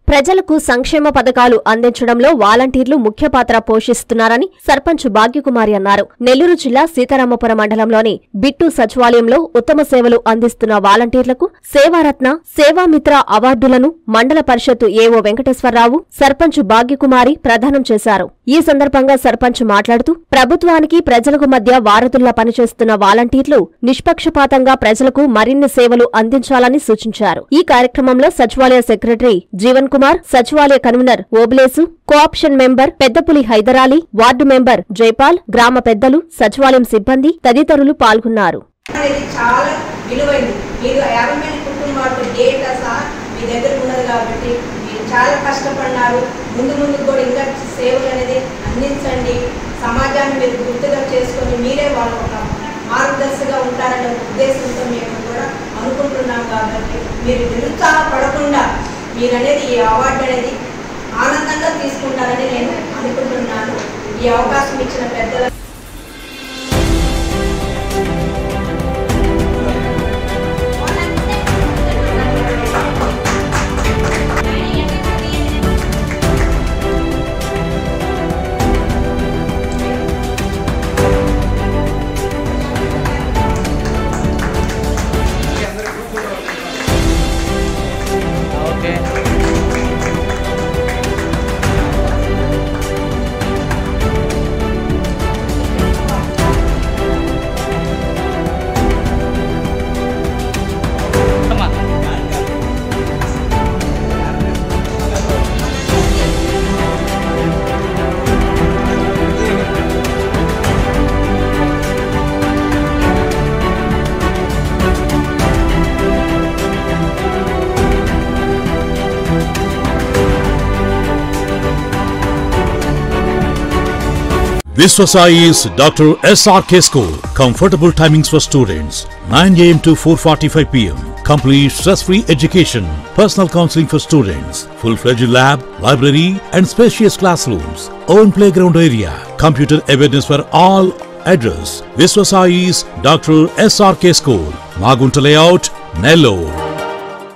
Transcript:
ప్రజలకు సంక్షేమ పథకాలు అందించడంలో వాలంటీర్లు ముఖ్య పాత్ర పోషిస్తున్నారని సర్పంచ్ భాగ్యకుమారి అన్నారు నెల్లూరు జిల్లా సీతారామపురం మండలంలోని బిట్టు సచివాలయంలో ఉత్తమ సేవలు అందిస్తున్న వాలంటీర్లకు సేవారత్న సేవామిత్ర అవార్డులను మండల పరిషత్తు ఏవో వెంకటేశ్వరరావు సర్పంచ్ భాగ్యకుమారి ప్రదానం చేశారు ఈ సందర్భంగా సర్పంచ్ మాట్లాడుతూ ప్రభుత్వానికి ప్రజలకు మధ్య వారధుల్లా పనిచేస్తున్న వాలంటీర్లు నిష్పక్షపాతంగా ప్రజలకు మరిన్ని సేవలు అందించాలని సూచించారు ఈ కార్యక్రమంలో సచివాలయ సెక్రటరీ జీవన్ కుమార్ సచివాలయ convener Obulesu cooption member పెద్దపులి Hyder Ali ward member Jaipal గ్రామ పెద్దలు సచివాలయం సిబ్బంది తదితరులు పాల్గొన్నారు అనేది చాలా విలువైంది మీరు యాభై మంది కుటుంబాలతో డేటా సహా మీ దగ్గర ఉన్నది కాబట్టి మీరు చాలా కష్టపడినారు ముందు ముందు కూడా ఇంకా సేవలు అనేది అందించండి సమాజాన్ని మీరు గుర్తుగా చేసుకొని మీరే వాళ్ళ ఒక మార్గదర్శిగా ఉంటారనే ఉద్దేశంతో మేము కూడా అనుకుంటున్నాం కాబట్టి మీరు నిరుత్సాహపడకుండా మీరు అనేది ఈ అవార్డు అనేది ఆనందంగా తీసుకుంటారని నేను అనుకుంటున్నాను ఈ అవకాశం ఇచ్చిన పెద్దల ఓకే అమ్మా Viswasai is Dr. SRK School. Comfortable timings for students 9 am to 4:45 pm. Complete stress-free education. Personal counseling for students. Full-fledged lab, library, and spacious classrooms. Own playground area. Computer awareness for all. Address: Viswasai's Dr. SRK School. Magunta Layout, Nellore.